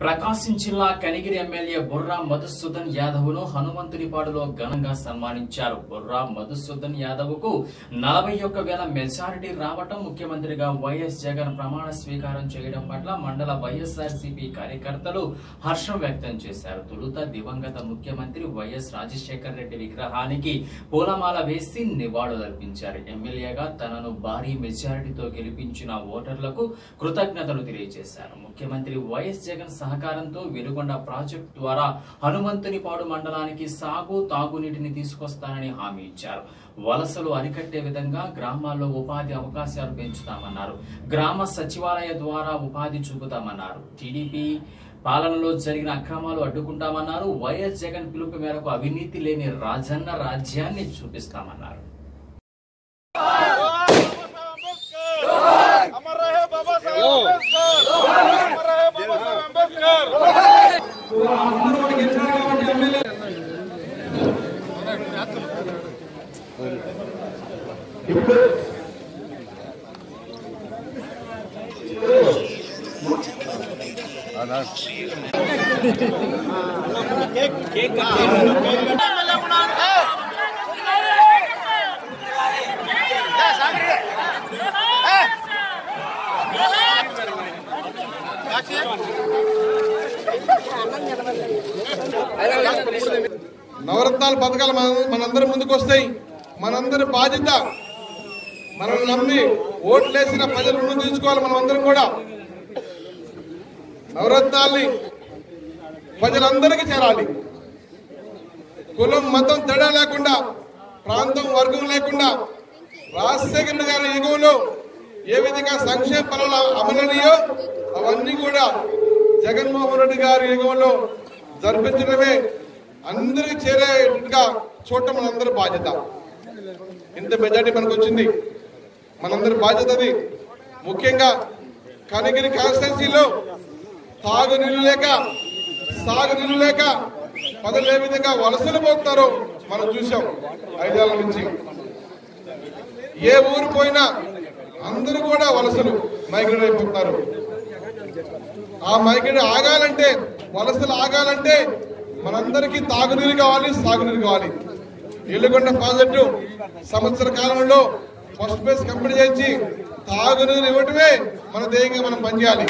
ప్రకాశం జిల్లా కనిగిరి ఎమ్మెల్యే బుర్రా మధుసూదన్ యాదవ్ ను హనుమంతునిపాడులో ఘనంగా సన్మానించారు బుర్రా మధుసూదన్ యాదవ్ కు నలభై ఒక్క వేల మెజారిటీ రావటం ముఖ్యమంత్రిగా వైఎస్ జగన్ ప్రమాణ స్వీకారం చేయడం పట్ల మండల వైఎస్ఆర్సీపీ కార్యకర్తలు హర్షం వ్యక్తం చేశారు తొలుత దివంగత ముఖ్యమంత్రి వైఎస్ రాజశేఖర రెడ్డి విగ్రహానికి పూలమాల వేసి నివాళులర్పించారు ఎమ్మెల్యేగా తనను భారీ మెజారిటీతో గెలిపించిన ఓటర్లకు కృతజ్ఞతలు తెలియజేశారు ముఖ్యమంత్రి వైఎస్ జగన్ సహకారంతో వెలుగొండ ప్రాజెక్టు ద్వారా హనుమంతునిపాడు మండలానికి సాగు తాగునీటిని తీసుకొస్తానని హామీ ఇచ్చారు వలసలు అరికట్టే విధంగా గ్రామాల్లో ఉపాధి అవకాశాలు పెంచుతామన్నారు గ్రామ సచివాలయ ద్వారా ఉపాధి చూపుతామన్నారు టీడీపీ పాలనలో జరిగిన అక్రమాలు అడ్డుకుంటామన్నారు వైఎస్ జగన్ పిలుపు మేరకు అవినీతి లేని రాజన్న రాజ్యాన్ని చూపిస్తామన్నారు अमर रहे बाबा साहेब अम्बेडकर अमर रहे बाबा साहेब अम्बेडकर నవరత్నాల పథకాలు మన మనందరి ముందుకు వస్తాయి మనందరి బాధ్యత మనల్ని నమ్మి ఓట్లేసిన ప్రజల రుణం తీసుకోవాలి మనం అందరం కూడా నవరత్నాల్ని ప్రజలందరికీ చేరాలి కులం మతం తేడా లేకుండా ప్రాంతం వర్గం లేకుండా రాజశేఖర గారి యుగంలో ఏ విధంగా సంక్షేమ ఫలాలు అమలనియో అవన్నీ కూడా జగన్మోహన్ రెడ్డి గారి యుగంలో జరిపించడమే అందరికీ చేరేట్టుగా చూడటం మనందరి బాధ్యత ఇంత మెజార్టీ మనకు వచ్చింది మనందరి బాధ్యత అది ముఖ్యంగా కనగిరి కాన్స్టిట్యున్సీలో తాగు నీళ్లు లేక సాగు నీళ్లు లేక ప్రజలు ఏ విధంగా వలసలు పోతున్నారో మనం చూసాం ఐదేళ్ల నుంచి ఏ ఊరు పోయినా అందరూ కూడా వలసలు మైగ్రేట్ అయిపోతున్నారు ఆ మైగ్రేట్ ఆగాలంటే వలసలు ఆగాలంటే మనందరికీ తాగునీరు కావాలి సాగునీరు కావాలి ఎల్లుగొండ ప్రాజెక్టు సంవత్సర కాలంలో ఫస్ట్ ఫేజ్ కంప్లీట్ చేసి తాగునీరు ఇవ్వటమే మన ధ్యేయంగా మనం పనిచేయాలి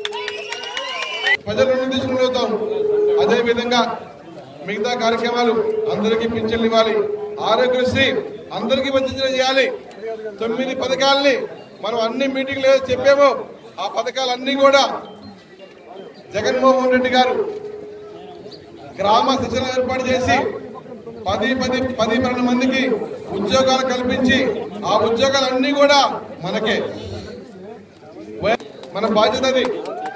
ప్రజల నుండి తీసుకుని అదే విధంగా మిగతా కార్యక్రమాలు అందరికీ పింఛన్లు ఇవ్వాలి ఆరోగ్యశ్రీ అందరికీ వర్తించడం చేయాలి తొమ్మిది పథకాలని మనం అన్ని మీటింగ్లు ఏదో చెప్పామో ఆ పథకాలన్నీ కూడా జగన్మోహన్ రెడ్డి గారు గ్రామ శిక్షణ ఏర్పాటు చేసి పది పది పది పన్నెండు మందికి ఉద్యోగాలు కల్పించి ఆ ఉద్యోగాలన్నీ కూడా మనకే వై- మన బాధ్యత అది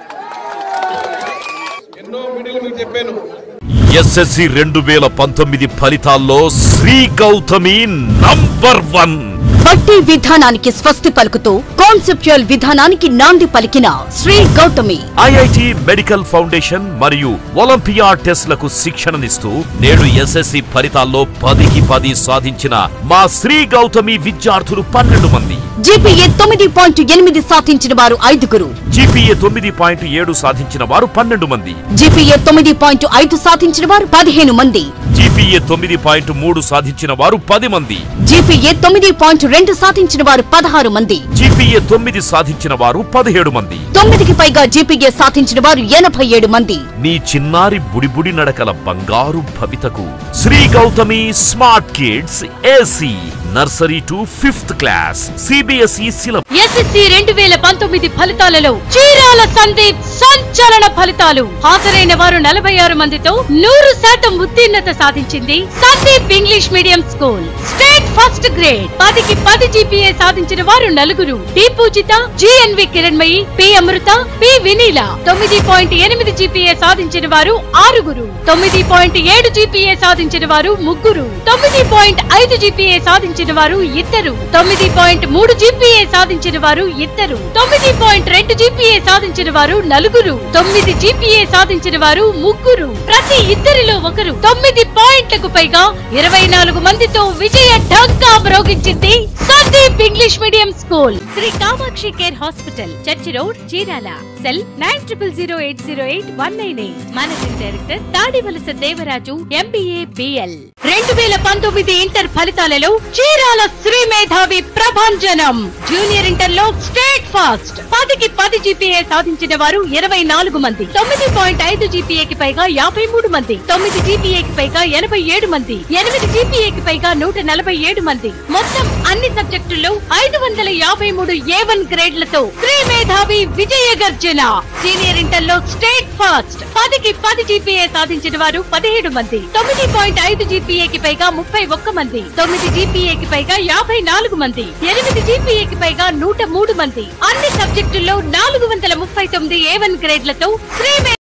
ఎన్నో మీటింగ్లు మీకు చెప్పాను ఎస్ఎస్సి రెండు వేల పంతొమ్మిది ఫలితాల్లో శ్రీ గౌతమి నంబర్ వన్ బట్టి విధానానికి స్వస్తి పలుకుతూ కాన్సెప్చువల్ విధానానికి నాంది పలికిన Shri Gautami IIT medical foundation మరియు ఒలింపియా టెస్ట్లకు శిక్షణనిస్తూ నేడు ఎస్ఎస్సి ఫలితాల్లో పదికి పది సాధించిన మా శ్రీ గౌతమి విద్యార్థులు పన్నెండు మంది జీపీఏ తొమ్మిది పాయింట్ ఎనిమిది సాధించిన వారు ఐదుగురు జీపీఏ తొమ్మిది పాయింట్ ఏడు సాధించిన వారు పన్నెండు మంది జీపీఏ తొమ్మిది పాయింట్ ఐదు సాధించిన వారు పదిహేను మంది జీపీఏ తొమ్మిది పాయింట్ మూడు సాధించిన వారు పది మంది జీపీఏ తొమ్మిది పాయింట్ రెండు సాధించిన వారు పదహారు మంది జీపీఏ తొమ్మిది సాధించిన వారు పదిహేడు మంది తొమ్మిదికి పైగా జీపీఏ సాధించిన వారు ఎనభై ఏడు మంది నీ చిన్నారి బుడిబుడి నడకల బంగారు భవితకు Shri Gautami smart kids AC nursery to fifth class CBSE syllabus SSC రెండు వేల పంతొమ్మిది ఫలితాలలో చీరాల సందీప్ సంచలన ఫలితాలు హాజరైన వారు నలభై ఆరు మందితో నూరు శాతం ఉత్తీర్ణత సాధించింది Sandeep English medium school state first grade పదికి పది జీపీఏ సాధించిన వారు నలుగురు D Poojitha GNV Kiranmayi P Amrutha P Vineela తొమ్మిది పాయింట్ ఎనిమిది జీపీఏ సాధించిన వారు ఆరుగురు తొమ్మిది పాయింట్ ఏడు జీపీఏ సాధించిన వారు ముగ్గురు తొమ్మిది పాయింట్ ఐదు జీపీఏ సాధించిన వారు ఇద్దరు తొమ్మిది పాయింట్ మూడు జీపీఏ సాధించిన వారు ఇద్దరు తొమ్మిది పాయింట్ రెండు జీపీఏ సాధించిన వారు నలుగురు తొమ్మిది జీపీఏ సాధించిన వారు ముగ్గురు ప్రతి ఇద్దరిలో ఒకరు తొమ్మిది పాయింట్లకు పైగా ఇరవై నాలుగు మందితో విజయ ఢంకా మ్రోగించింది Sandeep English medium school Shri Kamakshi care hospital church road Chirala cell nine triple zero eight zero eight one nine eight managing director Tadivalasa Devaraju MBA BL రెండు వేల పంతొమ్మిది ఇంటర్ ఫలితాలలో చీరాల శ్రీ మేధావి ప్రభంజనం జూనియర్ ఇంటర్ లో స్టేట్ ఫాస్ట్ పదికి పది జీపీఏ సాధించిన వారు ఇరవై నాలుగు మంది తొమ్మిది పాయింట్ ఐదు జీపీఏకి పైగా యాభై మూడు మంది తొమ్మిది జీపీఏకి పైగా ఎనభై ఏడు మంది ఎనిమిది జీపీఏకి పైగా నూట నలభై ఏడు మంది మొత్తం అన్ని సబ్జెక్టుల్లో ఐదు వందల యాభై మూడు ఏ వన్ గ్రేడ్లతో శ్రీ మేధావి విజయ గర్జన సీనియర్ ఇంటర్ లో స్టేట్ ఫాస్ట్ పదికి పది జీపీఏ సాధించిన వారు పదిహేడు మంది తొమ్మిది పాయింట్ ఐదు జీపీఏకి పైగా ముప్పై ఒక్క మంది తొమ్మిది జీపీఏకి పైగా యాభై నాలుగు మంది ఎనిమిది జీపీఏకి పైగా నూట మూడు మంది అన్ని సబ్జెక్టుల్లో నాలుగు వందల ముప్పై తొమ్మిది ఏ వన్ గ్రేడ్లతో శ్రీ